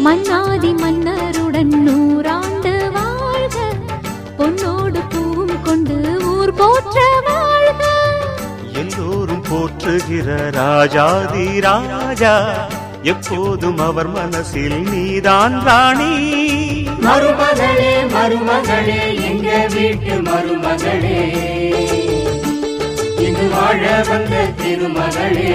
மன்னாதி மன்னருடன் நூறாண்டு வாழ்க பொன்னோடு பூவும் கொண்டு ஊர் போற்ற வாழ்க எல்லோரும் போற்றுகிற ராஜாதி ராஜா எப்போதும் அவர் மனசில் நீதான் ராணி மருமகளே மருமகளே எங்க வீட்டு மருமகளே இங்கு வாழ வந்த திருமகளே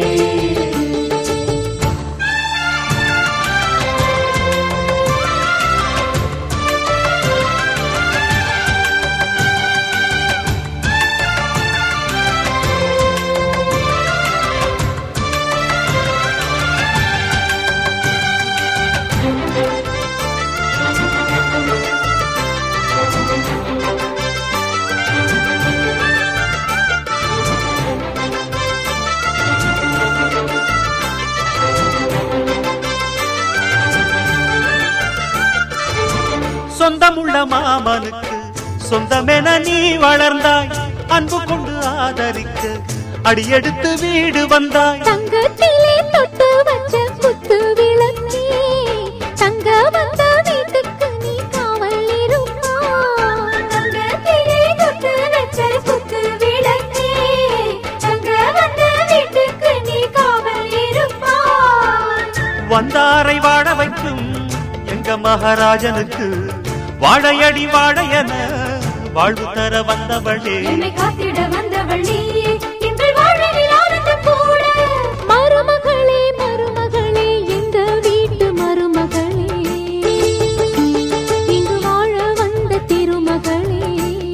சொந்தமுள்ள மாமனுக்கு சொந்தமென நீ வளர்ந்தாய் அன்பு கொண்டு ஆதரிக்க அடியெடுத்து வீடு வந்தாய் தங்கத்திலே தொட்டு வச்ச குத்து விளக்கே தங்க வந்த வீட்டுக்கு நீ காவல் இருப்பா தங்கத்திலே தொட்டு வச்ச குத்து விளக்கே தங்க வந்த வீட்டுக்கு நீ காவல் இருப்பா வந்தாரை வாழ வைக்கும் எங்க மகாராஜனுக்கு வாழையடி வாழையன வாழ்வு தர வந்தவளே என்னை காத்திட வந்தவள் நீயே எங்கள் வாழ்வில் ஆனந்தம் கூட மருமகளே மருமகளே எங்க வீட்டு மருமகளே இங்கு வாழ வந்த திருமகளே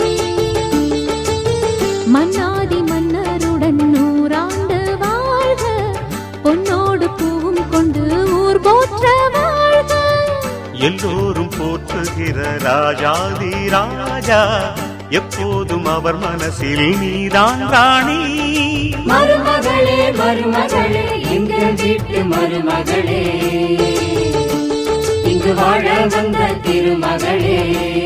மன்னாதி மன்னருடன் நூறாண்டு வாழ்க பொன்னோடு பூவும் கொண்டு ஊர் போற்ற வாழ்க எல்லோரும் போற்றுகிற ராஜாதி ராஜா எப்போதும் அவர் மனசில் நீதான் ராணி மருமகளே மருமகளே எங்க வீட்டு மருமகளே இங்கு வாழ வந்த திருமகளே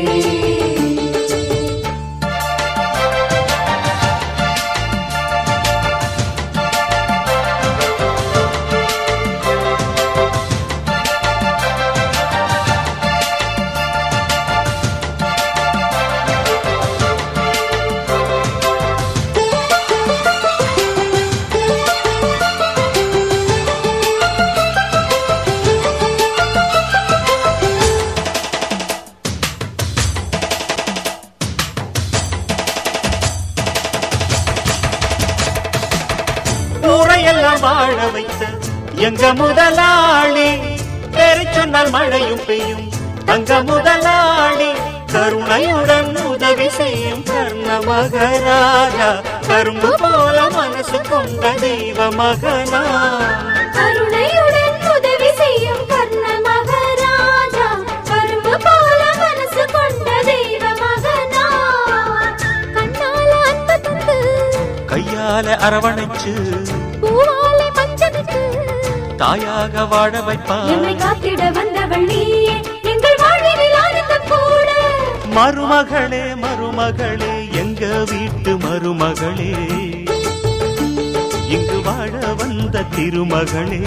ஊரையெல்லாம் வாழ வைத்த எங்க முதலாளி பேரை சொன்னால் மழையும் பெய்யும் தங்க முதலாளி கருணையுடன் உதவி செய்யும் கர்ண மகராஜா கரும்பு போல மனசு கொண்ட தெய்வ மகனா கருணையுடன் உதவி செய்யும் கர்ண மகாராஜா கரும்பு போல மனசு கொண்ட தெய்வ மகனா கண்ணால அன்பு தந்து கையால அரவணைச்சு பூவாலை மஞ்சனுக்கு தாயாக வாழ வைப்பார் என்னை காத்திட வந்தவள் நீயே எங்கள் வாழ்வில் ஆனந்தம் கூட மருமகளே மருமகளே எங்க வீட்டு மருமகளே இங்கு வாழ வந்த திருமகளே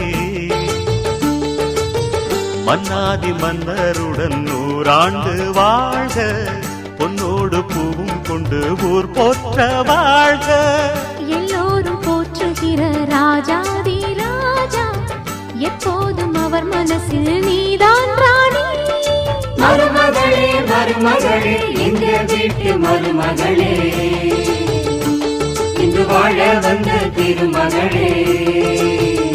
மன்னாதி மன்னருடன் நூறாண்டு வாழ்க பொன்னோடு பூவும் கொண்டு ஊர் போற்ற வாழ்க எல்லோரும் போற்றுகிற ராஜாதி ராஜா எப்போதும் அவர் மனசில் நீதான் ராணி மருமகளே மருமகளே எங்க வீட்டு மருமகளே இன்று வாழ வந்த திருமகளே